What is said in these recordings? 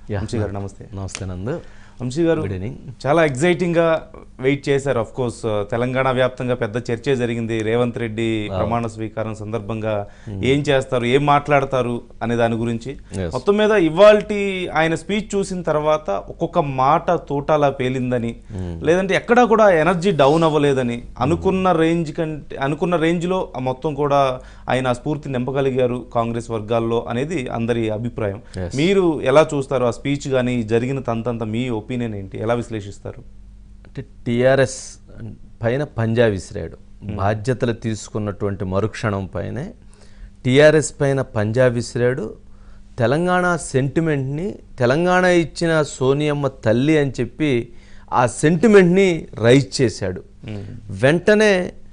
Yeah, Vamsi గారు నమస్తే నమస్తే నందు వంశీ గారు గుడ్ ఈవినింగ్ చాలా ఎగ్జైటింగ్ గా వెయిట్ చేశారు అఫ్ కోర్స్ తెలంగాణ వ్యాప్తంగా పెద్ద చర్చ జరిగింది రేవంత్ రెడ్డి ప్రమాణ స్వీకారం సందర్భంగా ఏం చేస్తారు ఏం మాట్లాడతారు అనే దాని గురించి Yes. మొత్తం మీద ఇవాల్టి ఆయన స్పీచ్ చూసిన తర్వాత ఒక్కొక్క మాట తోటాలా పేలిందని లేదంటే ఎక్కడా కూడా ఎనర్జీ డౌన్ అవ్వలేదని అనుకున్న రేంజ్ కంటే అనుకున్న రేంజ్ లో ఆ మొత్తం కూడా ఆయన ఆ స్ఫూర్తి నింపగలిగారు కాంగ్రెస్ వర్గాల్లో అనేది అందరి అభిప్రాయం Yes. మీరు ఎలా చూస్తారు ఆ స్పీచ్ కానీ జరిగిన తంతంత మీ ఒపీనియన్ ఏంటి ఎలా విశ్లేషిస్తారు అంటే టీఆర్ఎస్ పైన పంజా విసిరాడు బాధ్యతలు తీసుకున్నటువంటి మరుక్షణం పైనే టీఆర్ఎస్ పైన పంజా విసిరాడు తెలంగాణ సెంటిమెంట్ని తెలంగాణ ఇచ్చిన సోనియమ్మ తల్లి అని చెప్పి ఆ సెంటిమెంట్ని రైజ్ చేశాడు వెంటనే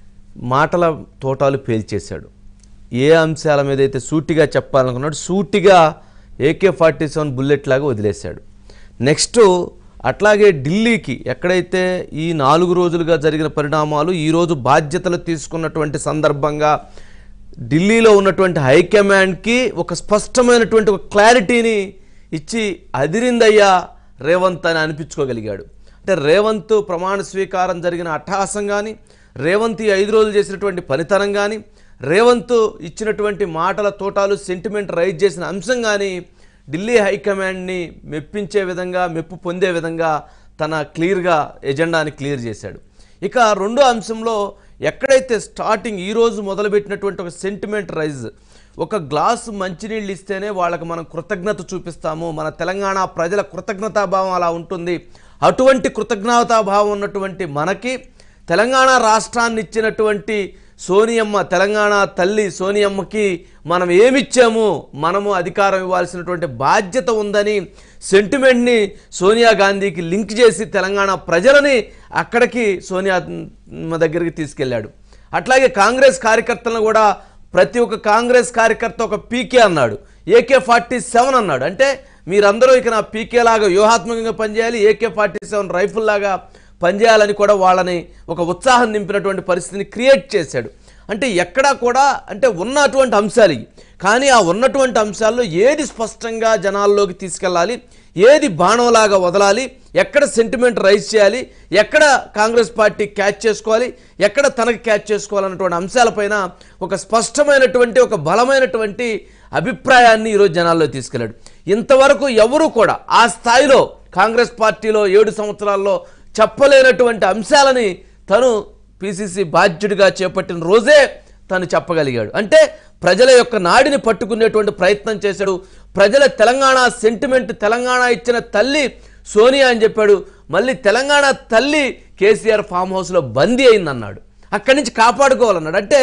మాటల తోటాలు పేల్చేశాడు ఏ అంశాల మీద అయితే సూటిగా చెప్పాలనుకున్నాడు సూటిగా ఏకే ఫార్టీ సెవెన్ బుల్లెట్ లాగా వదిలేశాడు నెక్స్ట్ అట్లాగే ఢిల్లీకి ఎక్కడైతే ఈ నాలుగు రోజులుగా జరిగిన పరిణామాలు ఈరోజు బాధ్యతలు తీసుకున్నటువంటి సందర్భంగా ఢిల్లీలో ఉన్నటువంటి హైకమాండ్కి ఒక స్పష్టమైనటువంటి ఒక క్లారిటీని ఇచ్చి అదిరిందయ్యా రేవంత్ అని అనిపించుకోగలిగాడు అంటే రేవంత్ ప్రమాణ స్వీకారం జరిగిన అట్టహాసం కానీ రేవంత్ ఈ ఐదు రోజులు చేసినటువంటి పనితనం కానీ రేవంత్ ఇచ్చినటువంటి మాటల తోటాలు సెంటిమెంట్ రైజ్ చేసిన అంశం కానీ ఢిల్లీ హైకమాండ్ని మెప్పించే విధంగా మెప్పు పొందే విధంగా తన క్లియర్గా ఎజెండాని క్లియర్ చేశాడు ఇక రెండో అంశంలో ఎక్కడైతే స్టార్టింగ్ ఈరోజు మొదలుపెట్టినటువంటి ఒక సెంటిమెంట్ రైజ్ ఒక గ్లాసు మంచినీళ్ళు ఇస్తేనే వాళ్ళకి మనం కృతజ్ఞత చూపిస్తాము మన తెలంగాణ ప్రజల కృతజ్ఞతాభావం అలా ఉంటుంది అటువంటి కృతజ్ఞతాభావం ఉన్నటువంటి మనకి తెలంగాణ రాష్ట్రాన్ని ఇచ్చినటువంటి సోనియమ్మ తెలంగాణ తల్లి సోనియమ్మకి మనం ఏమిచ్చాము మనము అధికారం ఇవ్వాల్సినటువంటి బాధ్యత ఉందని సెంటిమెంట్ని సోనియా గాంధీకి లింక్ చేసి తెలంగాణ ప్రజలని అక్కడికి సోనియా మ్మ దగ్గరికి తీసుకెళ్ళాడు అట్లాగే కాంగ్రెస్ కార్యకర్తలను కూడా ప్రతి ఒక్క కాంగ్రెస్ కార్యకర్త ఒక పీకే అన్నాడు ఏకే ఫార్టీ సెవెన్ అన్నాడు అంటే మీరందరూ ఇక నా పీకే లాగా వ్యూహాత్మకంగా పనిచేయాలి ఏకే ఫార్టీ సెవెన్ రైఫిల్ లాగా పనిచేయాలని కూడా వాళ్ళని ఒక ఉత్సాహం నింపినటువంటి పరిస్థితిని క్రియేట్ చేశాడు అంటే ఎక్కడా కూడా అంటే ఉన్నటువంటి అంశాలు ఇవి. కానీ ఆ ఉన్నటువంటి అంశాల్లో ఏది స్పష్టంగా జనాల్లోకి తీసుకెళ్ళాలి ఏది బాణంలాగా వదలాలి ఎక్కడ సెంటిమెంట్ రైజ్ చేయాలి ఎక్కడ కాంగ్రెస్ పార్టీ క్యాచ్ చేసుకోవాలి ఎక్కడ తనకు క్యాచ్ చేసుకోవాలన్నటువంటి అంశాలపైన ఒక స్పష్టమైనటువంటి ఒక బలమైనటువంటి అభిప్రాయాన్ని ఈరోజు జనాల్లో తీసుకెళ్ళాడు ఇంతవరకు ఎవరు కూడా ఆ స్థాయిలో కాంగ్రెస్ పార్టీలో ఏడు సంవత్సరాల్లో చెప్పలేనటువంటి అంశాలని తను పిసిసి బాధ్యుడిగా చేపట్టిన రోజే తను చెప్పగలిగాడు అంటే ప్రజల యొక్క నాడిని పట్టుకునేటువంటి ప్రయత్నం చేశాడు ప్రజల తెలంగాణ సెంటిమెంట్ తెలంగాణ ఇచ్చిన తల్లి సోనియా అని చెప్పాడు మళ్ళీ తెలంగాణ తల్లి కేసీఆర్ ఫామ్ హౌస్లో బందీ అయిందన్నాడు అక్కడి నుంచి కాపాడుకోవాలన్నాడు అంటే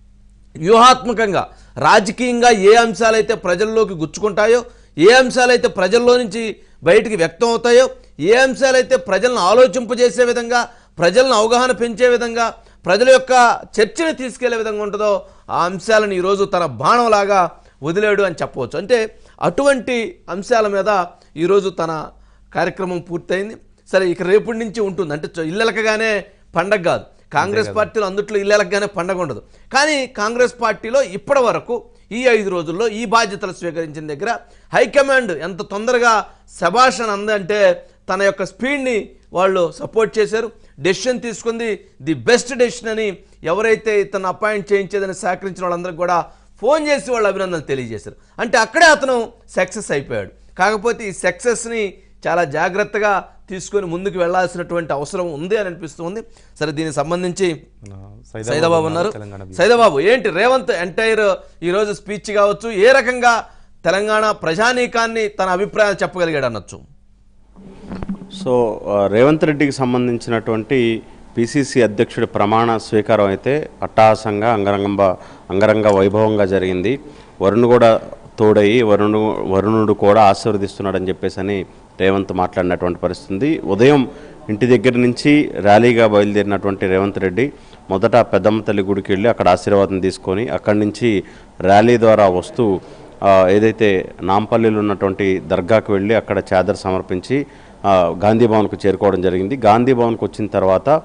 వ్యూహాత్మకంగా రాజకీయంగా ఏ అంశాలైతే ప్రజల్లోకి గుచ్చుకుంటాయో ఏ అంశాలైతే ప్రజల్లో నుంచి బయటికి వ్యక్తం అవుతాయో ఏ అంశాలైతే ప్రజలను ఆలోచింపజేసే విధంగా ప్రజలను అవగాహన పెంచే విధంగా ప్రజల యొక్క చర్చని తీసుకెళ్లే విధంగా ఉంటుందో ఆ అంశాలను ఈరోజు తన బాణంలాగా వదిలేడు అని చెప్పవచ్చు అంటే అటువంటి అంశాల మీద ఈరోజు తన కార్యక్రమం పూర్తయింది సరే ఇక రేపటి నుంచి ఉంటుంది అంటే చ- ఇల్లెలకగానే పండగ కాదు కాంగ్రెస్ పార్టీలో అందుట్లో ఇల్లెలకగానే పండగ ఉండదు కానీ కాంగ్రెస్ పార్టీలో ఇప్పటి వరకు ఈ ఐదు రోజుల్లో ఈ బాధ్యతలు స్వీకరించిన దగ్గర హైకమాండ్ ఎంత తొందరగా శభాషణ అందంటే తన యొక్క స్పీడ్ని వాళ్ళు సపోర్ట్ చేశారు డెసిషన్ తీసుకుంది ది బెస్ట్ డెసిషన్ అని ఎవరైతే ఇతను అపాయింట్ చేయించేదని సహకరించిన వాళ్ళందరికీ కూడా ఫోన్ చేసి వాళ్ళు అభినందనలు తెలియజేశారు అంటే అక్కడే అతను సక్సెస్ అయిపోయాడు కాకపోతే ఈ సక్సెస్ని చాలా జాగ్రత్తగా తీసుకొని ముందుకు వెళ్ళాల్సినటువంటి అవసరం ఉంది అని అనిపిస్తుంది సరే దీనికి సంబంధించి మన సైదాబాబు ఉన్నారు తెలంగాణ సైదాబాబు ఏంటి రేవంత్ ఎంటైర్ ఈరోజు స్పీచ్ కావచ్చు ఏ రకంగా తెలంగాణ ప్రజానీకాన్ని తన అభిప్రాయాలు చెప్పగలిగాడు అనొచ్చు సో ఆ, రేవంత్ రెడ్డికి సంబంధించినటువంటి పిసిసి అధ్యక్షుడి ప్రమాణ స్వీకారం అయితే అట్టహాసంగా అంగరంగ అంగరంగ వైభవంగా జరిగింది వరుణ్ కూడా తోడయి వరుణు వరుణుడు కూడా ఆశీర్వదిస్తున్నాడని చెప్పేసి అని రేవంత్ మాట్లాడినటువంటి పరిస్థితి ఉంది. ఉదయం ఇంటి దగ్గర నుంచి ర్యాలీగా బయలుదేరినటువంటి రేవంత్ రెడ్డి మొదట పెద్దమ్మ తల్లి గుడికి వెళ్ళి అక్కడ ఆశీర్వాదం తీసుకొని అక్కడి నుంచి ర్యాలీ ద్వారా వస్తూ ఆ, ఏదైతే నాంపల్లిలో ఉన్నటువంటి దర్గాకు వెళ్ళి అక్కడ చాదర్ సమర్పించి ఆ, గాంధీ భవన్కు చేరుకోవడం జరిగింది గాంధీ భవన్కు వచ్చిన తర్వాత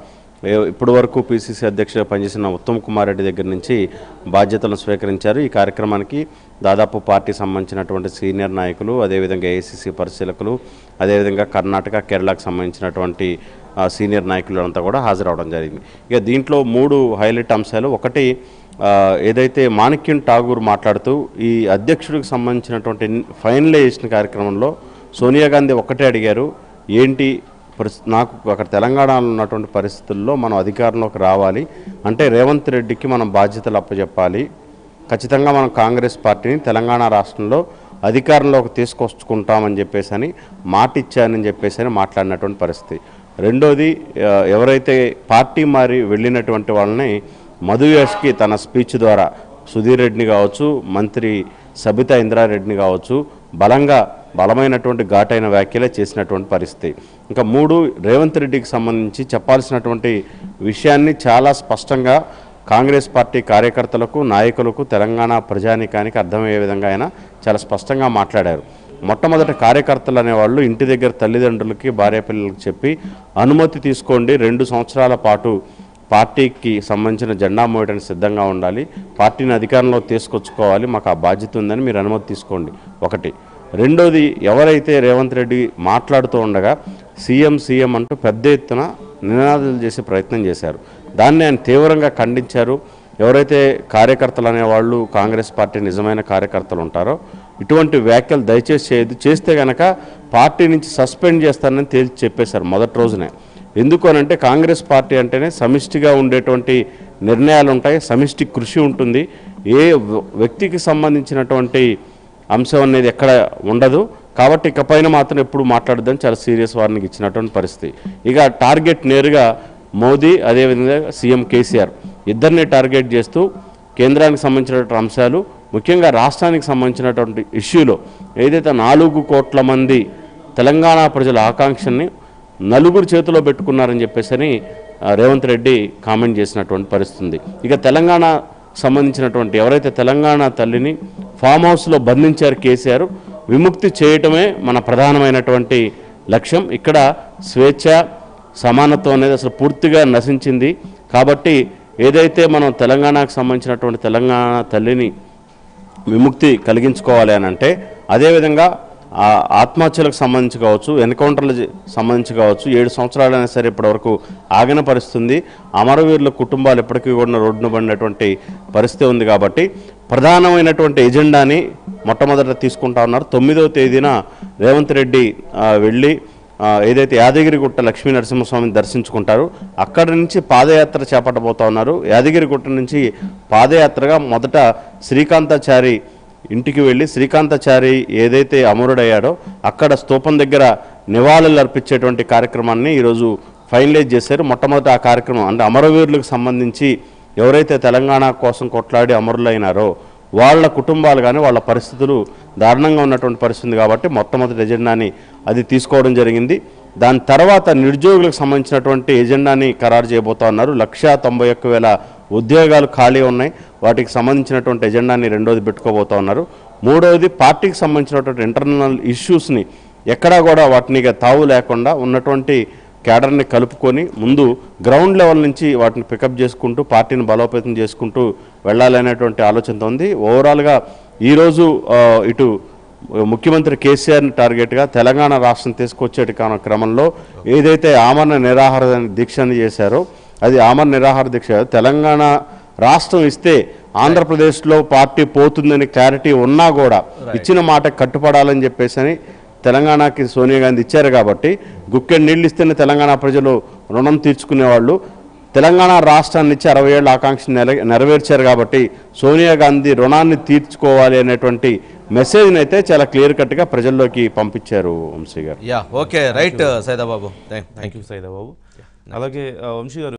ఏ- ఇప్పటి వరకు పిసిసి అధ్యక్షుడిగా పనిచేసిన ఉత్తమ్ కుమార్ రెడ్డి దగ్గర నుంచి బాధ్యతలను స్వీకరించారు ఈ కార్యక్రమానికి దాదాపు పార్టీ సంబంధించినటువంటి సీనియర్ నాయకులు అదేవిధంగా ఏఐసిసి పరిశీలకులు అదేవిధంగా కర్ణాటక కేరళకు సంబంధించినటువంటి ఆ, సీనియర్ నాయకులు అంతా కూడా హాజరవడం జరిగింది ఇక దీంట్లో మూడు హైలైట్ అంశాలు ఒకటి ఆ, ఏదైతే మాణిక్యం ఠాగూర్ మాట్లాడుతూ ఈ అధ్యక్షుడికి సంబంధించినటువంటి ఫైనలైజేషన్ కార్యక్రమంలో సోనియా గాంధీ ఒక్కటే అడిగారు ఏంటి పరిస్- నాకు అక్కడ తెలంగాణలో ఉన్నటువంటి పరిస్థితుల్లో మనం అధికారంలోకి రావాలి అంటే రేవంత్ రెడ్డికి మనం బాధ్యతలు అప్పచెప్పాలి ఖచ్చితంగా మనం కాంగ్రెస్ పార్టీని తెలంగాణ రాష్ట్రంలో అధికారంలోకి తీసుకొచ్చుకుంటామని చెప్పేసి అని మాట ఇచ్చానని చెప్పేసి అని మాట్లాడినటువంటి పరిస్థితి రెండోది ఆ, ఎవరైతే పార్టీ మారి వెళ్ళినటువంటి వాళ్ళని మధుయాష్కి తన స్పీచ్ ద్వారా సుధీర్ రెడ్డిని కావచ్చు మంత్రి సబితా ఇంద్రారెడ్డిని కావచ్చు బలంగా బలమైనటువంటి ఘాటైన వ్యాఖ్యలే చేసినటువంటి పరిస్థితి ఇంకా మూడు రేవంత్ రెడ్డికి సంబంధించి చెప్పాల్సినటువంటి విషయాన్ని చాలా స్పష్టంగా కాంగ్రెస్ పార్టీ కార్యకర్తలకు నాయకులకు తెలంగాణ ప్రజానికానికి అర్థమయ్యే విధంగా ఆయన చాలా స్పష్టంగా మాట్లాడారు మొట్టమొదట కార్యకర్తలు అనేవాళ్ళు ఇంటి దగ్గర తల్లిదండ్రులకి భార్య పిల్లలకి చెప్పి అనుమతి తీసుకోండి రెండు సంవత్సరాల పాటు పార్టీకి సంబంధించిన జెండా మోయడానికి సిద్ధంగా ఉండాలి పార్టీని అధికారంలో తీసుకొచ్చుకోవాలి మాకు ఆ బాధ్యత ఉందని మీరు అనుమతి తీసుకోండి ఒకటి రెండోది ఎవరైతే రేవంత్ రెడ్డి మాట్లాడుతూ ఉండగా సీఎం సీఎం అంటూ పెద్ద ఎత్తున నినాదాలు చేసే ప్రయత్నం చేశారు దాన్ని ఆయన తీవ్రంగా ఖండించారు ఎవరైతే కార్యకర్తలు అనేవాళ్ళు కాంగ్రెస్ పార్టీ నిజమైన కార్యకర్తలు ఉంటారో ఇటువంటి వ్యాఖ్యలు దయచేసి చేయొద్దు చేస్తే గనక పార్టీ నుంచి సస్పెండ్ చేస్తానని తేల్చి చెప్పేశారు మొదటి రోజునే ఎందుకు అని అంటే కాంగ్రెస్ పార్టీ అంటేనే సమిష్టిగా ఉండేటువంటి నిర్ణయాలు ఉంటాయి సమిష్టి కృషి ఉంటుంది ఏ వ- వ్యక్తికి సంబంధించినటువంటి అంశం అనేది ఎక్కడ ఉండదు కాబట్టి ఇకపైన మాత్రం ఎప్పుడు మాట్లాడద్దని చాలా సీరియస్ వార్నింగ్ ఇచ్చినటువంటి పరిస్థితి ఇక టార్గెట్ నేరుగా మోదీ అదేవిధంగా సీఎం కేసీఆర్ ఇద్దరిని టార్గెట్ చేస్తూ కేంద్రానికి సంబంధించినటువంటి అంశాలు ముఖ్యంగా రాష్ట్రానికి సంబంధించినటువంటి ఇష్యూలో ఏదైతే నాలుగు కోట్ల మంది తెలంగాణ ప్రజల ఆకాంక్షల్ని నలుగురు చేతిలో పెట్టుకున్నారని చెప్పేసి ఆ, రేవంత్ రెడ్డి కామెంట్ చేసినటువంటి పరిస్థితి ఉంది. ఇక తెలంగాణ సంబంధించినటువంటి ఎవరైతే తెలంగాణ తల్లిని ఫామ్ హౌస్లో బంధించారు కేసీఆర్ విముక్తి చేయటమే మన ప్రధానమైనటువంటి లక్ష్యం ఇక్కడ స్వేచ్ఛ సమానత్వం అనేది అసలు పూర్తిగా నశించింది కాబట్టి ఏదైతే మనం తెలంగాణకు సంబంధించినటువంటి తెలంగాణ తల్లిని విముక్తి కలిగించుకోవాలి అని అంటే అదేవిధంగా ఆ ఆత్మహత్యలకు సంబంధించి కావచ్చు ఎన్కౌంటర్లకు సంబంధించి కావచ్చు ఏడు సంవత్సరాలైనా సరే ఇప్పటివరకు ఆగిన పరిస్థితి ఉంది అమరవీరుల కుటుంబాలు ఎప్పటికీ కూడా రోడ్డున పడినటువంటి పరిస్థితి ఉంది కాబట్టి ప్రధానమైనటువంటి ఎజెండాని మొట్టమొదట తీసుకుంటా ఉన్నారు తొమ్మిదవ తేదీన రేవంత్ రెడ్డి ఆ, వెళ్ళి ఆ, ఏదైతే యాదగిరిగుట్ట లక్ష్మీ నరసింహస్వామిని దర్శించుకుంటారు అక్కడి నుంచి పాదయాత్ర చేపట్టబోతా ఉన్నారు యాదగిరిగుట్ట నుంచి పాదయాత్రగా మొదట శ్రీకాంతాచారి ఇంటికి వెళ్ళి శ్రీకాంతాచారి ఏదైతే అమరుడయ్యాడో అక్కడ స్తూపం దగ్గర నివాళులు అర్పించేటువంటి కార్యక్రమాన్ని ఈరోజు ఫైనలైజ్ చేశారు మొట్టమొదటి ఆ కార్యక్రమం అంటే అమరవీరులకు సంబంధించి ఎవరైతే తెలంగాణ కోసం కొట్లాడి అమరులైనారో వాళ్ళ కుటుంబాలు కానీ వాళ్ళ పరిస్థితులు దారుణంగా ఉన్నటువంటి పరిస్థితి ఉంది కాబట్టి మొట్టమొదటి ఎజెండాని అది తీసుకోవడం జరిగింది దాని తర్వాత నిరుద్యోగులకు సంబంధించినటువంటి ఎజెండాని ఖరారు చేయబోతా ఉన్నారు లక్షా తొంభై ఒక్క వేల ఉద్యోగాలు ఖాళీ ఉన్నాయి వాటికి సంబంధించినటువంటి ఎజెండాని రెండోది పెట్టుకోబోతా ఉన్నారు మూడవది పార్టీకి సంబంధించినటువంటి ఇంటర్నల్ ఇష్యూస్ని ఎక్కడా కూడా వాటిని ఇక తావు లేకుండా ఉన్నటువంటి క్యాడర్ని కలుపుకొని ముందు గ్రౌండ్ లెవెల్ నుంచి వాటిని పికప్ చేసుకుంటూ పార్టీని బలోపేతం చేసుకుంటూ వెళ్ళాలనేటువంటి ఆలోచనతో ఉంది ఓవరాల్గా ఈరోజు ఆ, ఇటు ముఖ్యమంత్రి కేసీఆర్ని టార్గెట్గా తెలంగాణ రాష్ట్రం తీసుకొచ్చే కా- క్రమంలో ఏదైతే ఆమరణ నిరాహార దీక్షని చేశారో అది ఆమరణ నిరాహార దీక్ష కాదు. తెలంగాణ రాష్ట్రం ఇస్తే ఆంధ్రప్రదేశ్లో పార్టీ పోతుందని క్లారిటీ ఉన్నా కూడా ఇచ్చిన మాట కట్టుపడాలని చెప్పేసి అని తెలంగాణకి సోనియా గాంధీ ఇచ్చారు కాబట్టి గుక్కెడు నీళ్ళు ఇస్తేనే తెలంగాణ ప్రజలు రుణం తీర్చుకునేవాళ్ళు తెలంగాణ రాష్ట్రాన్ని ఇచ్చి అరవై ఏళ్ళ ఆకాంక్ష నెల నెరవేర్చారు కాబట్టి సోనియా గాంధీ రుణాన్ని తీర్చుకోవాలి అనేటువంటి మెసేజ్ని అయితే చాలా క్లియర్ కట్గా ప్రజల్లోకి పంపించారు వంశీ గారు yeah okay right Saidababu thank thank you Saida Babu అలాగే ఆ, వంశీ గారు